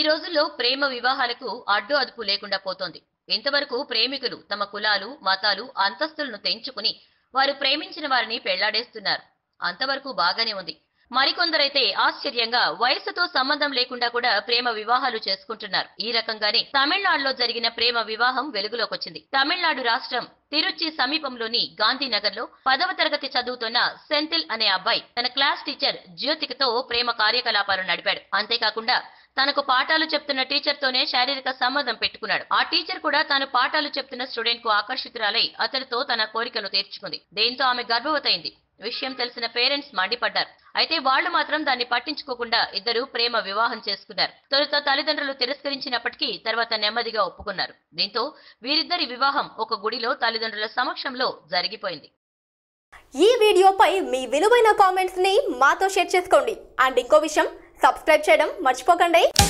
ఈ రోజుల్లో ప్రేమ వివాహాలకు అడ్డు అదుపు లేకుండా పోతోంది ఇంతవరకు ప్రేమికులు తమ కులాలు మతాలు అంతస్తులను తెంచుకుని వారు ప్రేమించిన వారిని పెళ్లాడేస్తున్నారు అంతవరకు బాగానే ఉంది మరికొందరైతే ఆశ్చర్యంగా వయసుతో సంబంధం లేకుండా కూడా ప్రేమ వివాహాలు చేసుకుంటున్నారు ఈ రకంగానే తమిళనాడులో జరిగిన ప్రేమ వివాహం వెలుగులోకొచ్చింది తమిళనాడు రాష్ట్రం తిరుచి సమీపంలోని గాంధీనగర్ లో పదవ తరగతి చదువుతున్న సెంథిల్ అనే అబ్బాయి తన క్లాస్ టీచర్ జ్యోతికతో ప్రేమ కార్యకలాపాలు నడిపాడు అంతేకాకుండా తనకు పాఠాలు చెప్తున్న టీచర్ తోనే శారీరక సంబంధం పెట్టుకున్నాడు ఆ టీచర్ కూడా తాను పాఠాలు చెప్తున్న స్టూడెంట్ కు ఆకర్షితురాలై అతడితో తన కోరికను తీర్చుకుంది దీంతో ఆమె గర్భవతైంది విషయం తెలిసిన పేరెంట్స్ మండిపడ్డారు అయితే వాళ్లు మాత్రం దాన్ని పట్టించుకోకుండా ఇద్దరు ప్రేమ వివాహం చేసుకున్నారు తొలుత తల్లిదండ్రులు తిరస్కరించినప్పటికీ తర్వాత నెమ్మదిగా ఒప్పుకున్నారు దీంతో వీరిద్దరి వివాహం ఒక గుడిలో తల్లిదండ్రుల సమక్షంలో జరిగిపోయింది ఈ వీడియోపై మీ విలువైన కామెంట్స్ ని మాతో షేర్ చేసుకోండి అండ్ ఇంకో విషయం సబ్స్క్రైబ్ చేయడం మర్చిపోకండి